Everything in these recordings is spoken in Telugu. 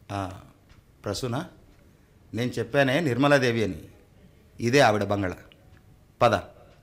ఆ, ప్రసూన నేను చెప్పానే నిర్మలాదేవి అని ఇదే ఆవిడ బంగళ పద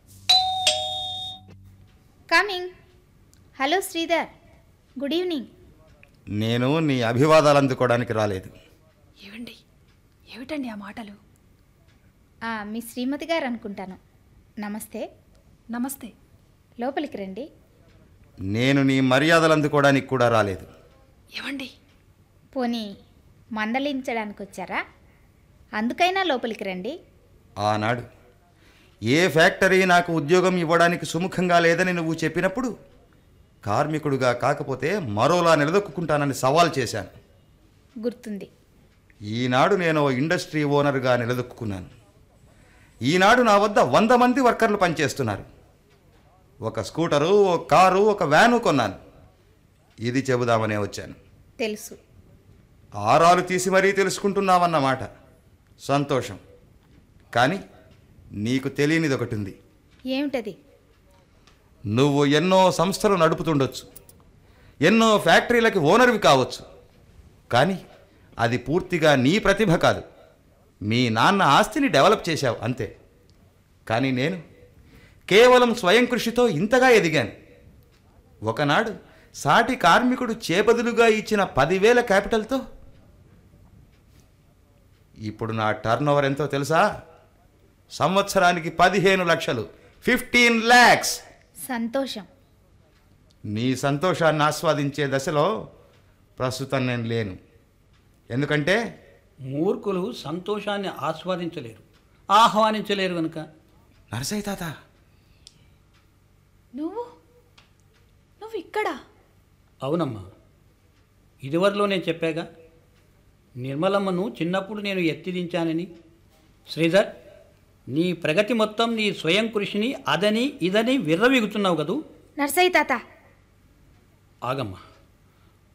coming hello Sridhar good evening నేను నీ అభివాదాలు అందుకోవడానికి రాలేదు ఏవండి ఏమిటండి ఆ మాటలు ఆ, మీ శ్రీమతి గారు అనుకుంటాను నమస్తే నమస్తే లోపలికి రండి నేను నీ మర్యాదలు అందుకోవడానికి కూడా రాలేదు ఏవండి పోనీ మందలించడానికి వచ్చారా అందుకైనా లోపలికి రండి ఆనాడు ఏ ఫ్యాక్టరీ నాకు ఉద్యోగం ఇవ్వడానికి సుముఖంగా లేదని నువ్వు చెప్పినప్పుడు కార్మికుడుగా కాకపోతే మరోలా నిలదొక్కుంటానని సవాల్ చేశాను గుర్తుంది ఈనాడు నేను ఓ ఇండస్ట్రీ ఓనర్గా నిలదొక్కున్నాను ఈనాడు నా వద్ద వంద మంది వర్కర్లు పనిచేస్తున్నారు ఒక స్కూటరు ఒక కారు ఒక వ్యాను కొన్నాను ఇది చెబుదామనే వచ్చాను తెలుసు ఆరాలు తీసి మరీ తెలుసుకుంటున్నావన్నమాట సంతోషం కానీ నీకు తెలియనిది ఒకటి ఉంది ఏమిటది నువ్వు ఎన్నో సంస్థలు నడుపుతుండొచ్చు ఎన్నో ఫ్యాక్టరీలకి ఓనర్వి కావచ్చు కానీ అది పూర్తిగా నీ ప్రతిభ కాదు మీ నాన్న ఆస్తిని డెవలప్ చేశావు అంతే కానీ నేను కేవలం స్వయం కృషితో ఇంతగా ఎదిగాను ఒకనాడు సాటి కార్మికుడు చేబదులుగా ఇచ్చిన పదివేల క్యాపిటల్తో ఇప్పుడు నా టర్న్ ఓవర్ ఎంతో తెలుసా సంవత్సరానికి పదిహేను లక్షలు ఫిఫ్టీన్ ల్యాక్స్ సంతోషం నీ సంతోషాన్ని ఆస్వాదించే దశలో ప్రస్తుతం నేను లేను ఎందుకంటే మూర్ఖులు సంతోషాన్ని ఆస్వాదించలేరు ఆహ్వానించలేరు కనుక నరసయ్య తాత నువ్వు నువ్వు ఇక్కడ అవునమ్మా ఇదివరలో నేను చెప్పాగా నిర్మలమ్మను చిన్నప్పుడు నేను ఎత్తిదించానని శ్రీధర్ నీ ప్రగతి మొత్తం నీ స్వయం కృషిని అదని ఇదని విర్రవీగుతున్నావు కదూ నర్సయ్య తాత ఆగమ్మా